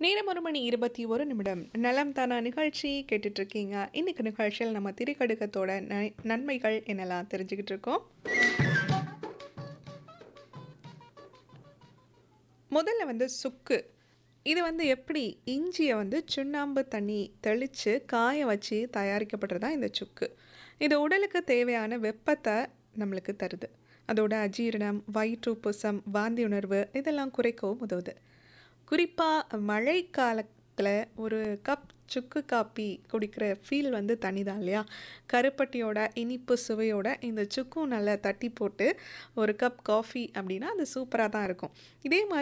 நேரம் ஒரு மணி இருபத்தி ஒரு நிமிடம் நலம் தானா நிகழ்ச்சி கேட்டுட்டு இருக்கீங்க இன்னைக்கு நிகழ்ச்சியில் நம்ம திரிகடுகத்தோட ந- நன்மைகள் என்னெல்லாம் தெரிஞ்சுக்கிட்டு இருக்கோம் முதல்ல வந்து சுக்கு இது வந்து எப்படி இஞ்சியை வந்து சுண்ணாம்பு தண்ணி தெளித்து காய வச்சு தயாரிக்கப்படுறது தான் இந்த சுக்கு இது உடலுக்கு தேவையான வெப்பத்தை நம்மளுக்கு தருது அதோட அஜீரணம் வயிற்றுப்புசம் வாந்தி உணர்வு இதெல்லாம் குறைக்கவும் உதவுது குறிப்பாக மழை காலத்தில் ஒரு கப் சுக்கு காப்பி குடிக்கிற ஃபீல் வந்து தனிதான் இல்லையா கருப்பட்டியோட இனிப்பு சுவையோட இந்த சுக்கும் நல்லா தட்டி போட்டு ஒரு கப் காஃபி அப்படின்னா அது சூப்பராக தான் இருக்கும் இதே மாதிரி